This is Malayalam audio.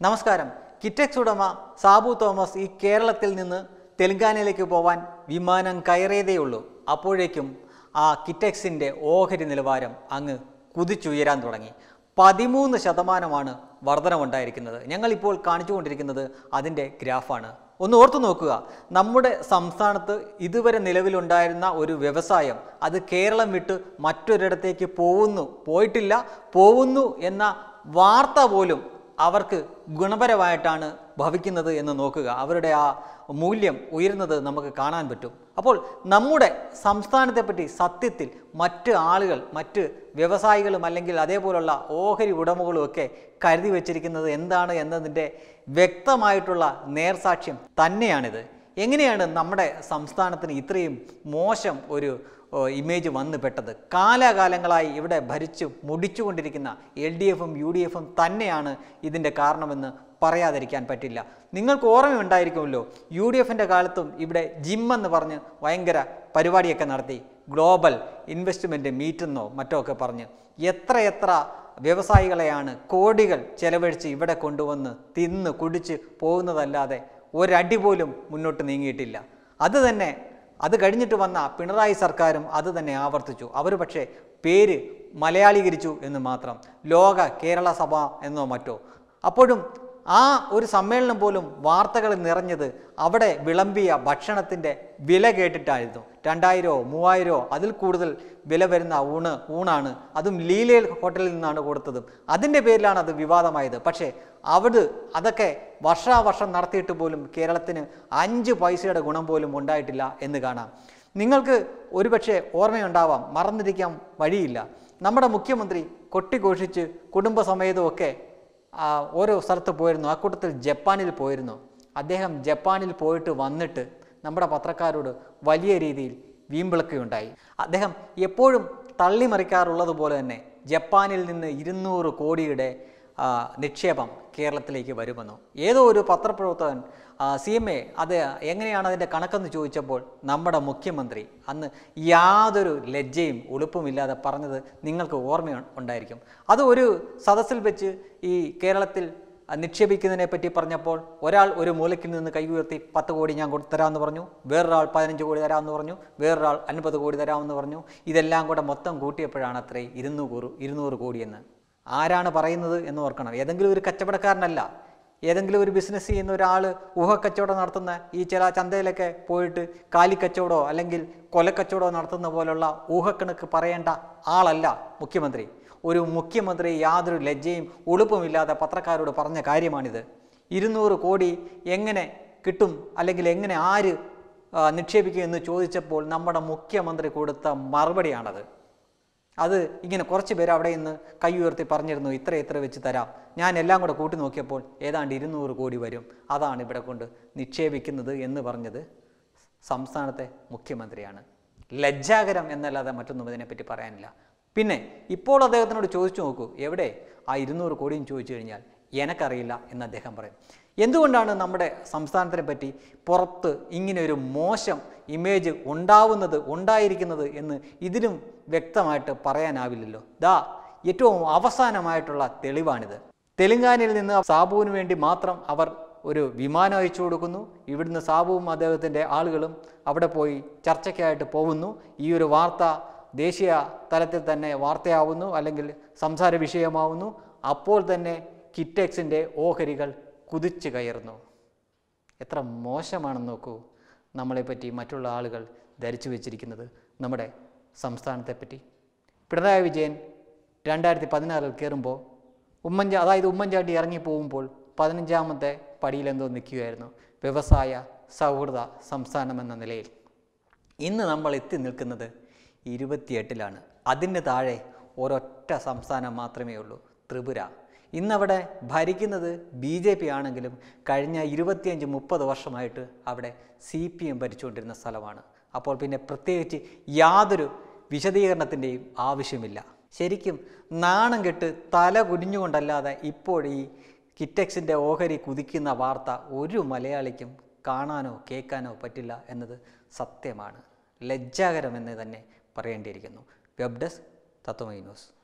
നമസ്കാരം കിറ്റക്സ് ഉടമ സാബു തോമസ് ഈ കേരളത്തിൽ നിന്ന് തെലങ്കാനയിലേക്ക് പോവാൻ വിമാനം കയറിയതേയുള്ളൂ അപ്പോഴേക്കും ആ കിറ്റക്സിൻ്റെ ഓഹരി നിലവാരം അങ്ങ് കുതിച്ചുയരാൻ തുടങ്ങി പതിമൂന്ന് ശതമാനമാണ് വർധനമുണ്ടായിരിക്കുന്നത് ഞങ്ങളിപ്പോൾ കാണിച്ചുകൊണ്ടിരിക്കുന്നത് അതിൻ്റെ ഗ്രാഫാണ് ഒന്ന് ഓർത്തു നോക്കുക നമ്മുടെ സംസ്ഥാനത്ത് ഇതുവരെ നിലവിലുണ്ടായിരുന്ന ഒരു വ്യവസായം അത് കേരളം വിട്ട് മറ്റൊരിടത്തേക്ക് പോകുന്നു പോയിട്ടില്ല പോകുന്നു എന്ന വാർത്ത പോലും അവർക്ക് ഗുണപരമായിട്ടാണ് ഭവിക്കുന്നത് എന്ന് നോക്കുക അവരുടെ ആ മൂല്യം ഉയരുന്നത് നമുക്ക് കാണാൻ പറ്റും അപ്പോൾ നമ്മുടെ സംസ്ഥാനത്തെപ്പറ്റി സത്യത്തിൽ മറ്റ് ആളുകൾ മറ്റ് വ്യവസായികളും അല്ലെങ്കിൽ അതേപോലുള്ള ഓഹരി ഉടമകളും ഒക്കെ കരുതി വച്ചിരിക്കുന്നത് എന്താണ് എന്നതിൻ്റെ വ്യക്തമായിട്ടുള്ള നേർസാക്ഷ്യം തന്നെയാണിത് എങ്ങനെയാണ് നമ്മുടെ സംസ്ഥാനത്തിന് ഇത്രയും മോശം ഒരു ഓ, ഇമേജ് വന്നു പെട്ടത് കാലാകാലങ്ങളായി ഇവിടെ ഭരിച്ചു മുടിച്ചുകൊണ്ടിരിക്കുന്ന എൽ ഡി എഫും യു ഡി എഫും തന്നെയാണ് ഇതിൻ്റെ കാരണമെന്ന് പറയാതിരിക്കാൻ പറ്റില്ല നിങ്ങൾക്ക് ഓർമ്മയുണ്ടായിരിക്കുമല്ലോ യു ഡി എഫിൻ്റെ കാലത്തും ഇവിടെ ജിം എന്ന് പറഞ്ഞ് ഭയങ്കര പരിപാടിയൊക്കെ നടത്തി ഗ്ലോബൽ ഇൻവെസ്റ്റ്മെൻറ്റ് മീറ്റെന്നോ മറ്റോ ഒക്കെ പറഞ്ഞ് എത്രയെത്ര വ്യവസായികളെയാണ് കോടികൾ ചെലവഴിച്ച് ഇവിടെ കൊണ്ടുവന്ന് തിന്ന് കുടിച്ച് പോകുന്നതല്ലാതെ ഒരടി പോലും മുന്നോട്ട് നീങ്ങിയിട്ടില്ല അത് തന്നെ അത് കഴിഞ്ഞിട്ട് വന്ന പിണറായി സർക്കാരും അത് തന്നെ ആവർത്തിച്ചു അവർ പക്ഷേ പേര് മലയാളീകരിച്ചു എന്ന് മാത്രം ലോക കേരള സഭ എന്നോ മറ്റോ അപ്പോഴും ആ ഒരു സമ്മേളനം പോലും വാർത്തകളിൽ നിറഞ്ഞത് അവിടെ വിളമ്പിയ ഭക്ഷണത്തിൻ്റെ വില കേട്ടിട്ടായിരുന്നു രണ്ടായിരമോ മൂവായിരമോ അതിൽ കൂടുതൽ വില വരുന്ന ഊണ് ഊണാണ് അതും ലീലയിൽ ഹോട്ടലിൽ നിന്നാണ് കൊടുത്തതും അതിൻ്റെ പേരിലാണ് അത് വിവാദമായത് പക്ഷേ അവിടെ അതൊക്കെ വർഷാവർഷം നടത്തിയിട്ട് പോലും കേരളത്തിന് അഞ്ച് പൈസയുടെ ഗുണം പോലും ഉണ്ടായിട്ടില്ല എന്ന് കാണാം നിങ്ങൾക്ക് ഒരുപക്ഷെ ഓർമ്മയുണ്ടാവാം മറന്നിരിക്കാൻ വഴിയില്ല നമ്മുടെ മുഖ്യമന്ത്രി കൊട്ടിഘോഷിച്ച് കുടുംബസമേതമൊക്കെ ആ, ഓരോ സ്ഥലത്ത് പോയിരുന്നു ആ കൂട്ടത്തിൽ ജപ്പാനിൽ പോയിരുന്നു അദ്ദേഹം ജപ്പാനിൽ പോയിട്ട് വന്നിട്ട് നമ്മുടെ പത്രക്കാരോട് വലിയ രീതിയിൽ വീമ്പിളക്കുകയുണ്ടായി അദ്ദേഹം എപ്പോഴും തള്ളിമറിക്കാറുള്ളത് പോലെ തന്നെ ജപ്പാനിൽ നിന്ന് ഇരുന്നൂറ് കോടിയുടെ ആ, നിക്ഷേപം കേരളത്തിലേക്ക് വരുമെന്നോ ഏതോ ഒരു പത്രപ്രവർത്തകൻ സി എം എ അത് എങ്ങനെയാണ് അതിൻ്റെ കണക്കെന്ന് ചോദിച്ചപ്പോൾ നമ്മുടെ മുഖ്യമന്ത്രി അന്ന് യാതൊരു ലജ്ജയും ഉളുപ്പുമില്ലാതെ പറഞ്ഞത് നിങ്ങൾക്ക് ഓർമ്മ ഉണ്ടായിരിക്കും അത് ഒരു സദസ്സിൽ വെച്ച് ഈ കേരളത്തിൽ നിക്ഷേപിക്കുന്നതിനെ പറ്റി പറഞ്ഞപ്പോൾ ഒരാൾ ഒരു മൂലയ്ക്ക് നിന്ന് കൈ ഉയർത്തി പത്ത് കോടി ഞാൻ കൊടു തരാമെന്ന് പറഞ്ഞു വേറൊരാൾ പതിനഞ്ച് കോടി തരാമെന്ന് പറഞ്ഞു വേറൊരാൾ അൻപത് കോടി തരാമെന്ന് പറഞ്ഞു ഇതെല്ലാം കൂടെ മൊത്തം കൂട്ടിയപ്പോഴാണ് അത്രേ ഇരുന്നൂറ് ഇരുന്നൂറ് കോടിയെന്ന് ആരാണ് പറയുന്നത് എന്ന് ഓർക്കണം ഏതെങ്കിലും ഒരു കച്ചവടക്കാരനല്ല ഏതെങ്കിലും ഒരു ബിസിനസ് ചെയ്യുന്ന ഒരാൾ ഊഹക്കച്ചവടം നടത്തുന്ന ഈ ചില ചന്തയിലൊക്കെ പോയിട്ട് കാലിക്കച്ചവടമോ അല്ലെങ്കിൽ കൊലക്കച്ചവടമോ നടത്തുന്ന പോലുള്ള ഊഹക്കണക്ക് പറയേണ്ട ആളല്ല മുഖ്യമന്ത്രി ഒരു മുഖ്യമന്ത്രി യാതൊരു ലജ്ജയും ഉളുപ്പുമില്ലാതെ പത്രക്കാരോട് പറഞ്ഞ കാര്യമാണിത് ഇരുന്നൂറ് കോടി എങ്ങനെ കിട്ടും അല്ലെങ്കിൽ എങ്ങനെ ആര് ആ, നിക്ഷേപിക്കും എന്ന് ചോദിച്ചപ്പോൾ നമ്മുടെ മുഖ്യമന്ത്രി കൊടുത്ത മറുപടിയാണത് അത് ഇങ്ങനെ കുറച്ച് പേര് അവിടെ നിന്ന് കൈ ഉയർത്തി പറഞ്ഞിരുന്നു ഇത്ര ഇത്ര വെച്ച് തരാം ഞാൻ എല്ലാം കൂടെ കൂട്ടി നോക്കിയപ്പോൾ ഏതാണ്ട് ഇരുന്നൂറ് കോടി വരും അതാണ് ഇവിടെ കൊണ്ട് നിക്ഷേപിക്കുന്നത് എന്ന് പറഞ്ഞത് സംസ്ഥാനത്തെ മുഖ്യമന്ത്രിയാണ് ലജ്ജാകരം എന്നല്ലാതെ മറ്റൊന്നും ഇതിനെപ്പറ്റി പറയാനില്ല പിന്നെ ഇപ്പോൾ അദ്ദേഹത്തിനോട് ചോദിച്ചു നോക്കൂ എവിടെ ആ ഇരുന്നൂറ് കോടിയും ചോദിച്ചു കഴിഞ്ഞാൽ എനക്കറിയില്ല എന്ന് അദ്ദേഹം പറയും എന്തുകൊണ്ടാണ് നമ്മുടെ സംസ്ഥാനത്തിനെ പറ്റി പുറത്ത് ഇങ്ങനെ ഒരു മോശം ഇമേജ് ഉണ്ടാവുന്നത് ഉണ്ടായിരിക്കുന്നത് എന്ന് ഇതിലും വ്യക്തമായിട്ട് പറയാനാവില്ലല്ലോ ദാ ഏറ്റവും അവസാനമായിട്ടുള്ള തെളിവാണിത് തെലങ്കാനയിൽ നിന്ന് സാബുവിന് വേണ്ടി മാത്രം അവർ ഒരു വിമാനം അയച്ചു കൊടുക്കുന്നു ഇവിടുന്ന് സാബുവും അദ്ദേഹത്തിൻ്റെ ആളുകളും അവിടെ പോയി ചർച്ചയ്ക്കായിട്ട് പോകുന്നു ഈ ഒരു വാർത്ത ദേശീയ തലത്തിൽ തന്നെ വാർത്തയാവുന്നു അല്ലെങ്കിൽ സംസാര വിഷയമാവുന്നു അപ്പോൾ തന്നെ കിറ്റെക്സിൻ്റെ ഓഹരികൾ കുതിച്ചു കയറുന്നു എത്ര മോശമാണെന്ന് നോക്കൂ നമ്മളെപ്പറ്റി മറ്റുള്ള ആളുകൾ ധരിച്ചു വെച്ചിരിക്കുന്നത് നമ്മുടെ സംസ്ഥാനത്തെപ്പറ്റി പിണറായി വിജയൻ രണ്ടായിരത്തി പതിനാറിൽ കയറുമ്പോൾ ഉമ്മൻചാ അതായത് ഉമ്മൻചാണ്ടി ഇറങ്ങി പോകുമ്പോൾ പതിനഞ്ചാമത്തെ പടിയിലെന്തോ നിൽക്കുകയായിരുന്നു വ്യവസായ സൗഹൃദ സംസ്ഥാനം എന്ന നിലയിൽ ഇന്ന് നമ്മൾ എത്തി നിൽക്കുന്നത് ഇരുപത്തിയെട്ടിലാണ് അതിന് താഴെ ഒരൊറ്റ സംസ്ഥാനം മാത്രമേ ഉള്ളൂ ത്രിപുര ഇന്നവിടെ ഭരിക്കുന്നത് ബി ജെ പി ആണെങ്കിലും കഴിഞ്ഞ ഇരുപത്തിയഞ്ച് മുപ്പത് വർഷമായിട്ട് അവിടെ സി പി എം ഭരിച്ചുകൊണ്ടിരുന്ന സ്ഥലമാണ് അപ്പോൾ പിന്നെ പ്രത്യേകിച്ച് യാതൊരു വിശദീകരണത്തിൻ്റെയും ആവശ്യമില്ല ശരിക്കും നാണം കെട്ട് തല കുനിഞ്ഞുകൊണ്ടല്ലാതെ ഇപ്പോൾ ഈ കിറ്റക്സിൻ്റെ ഓഹരി കുതിക്കുന്ന വാർത്ത ഒരു മലയാളിക്കും കാണാനോ കേൾക്കാനോ പറ്റില്ല എന്നത് സത്യമാണ് ലജ്ജാകരമെന്ന് തന്നെ പറയേണ്ടിയിരിക്കുന്നു വെബ് ഡെസ്ക് തത്വമൈ ന്യൂസ്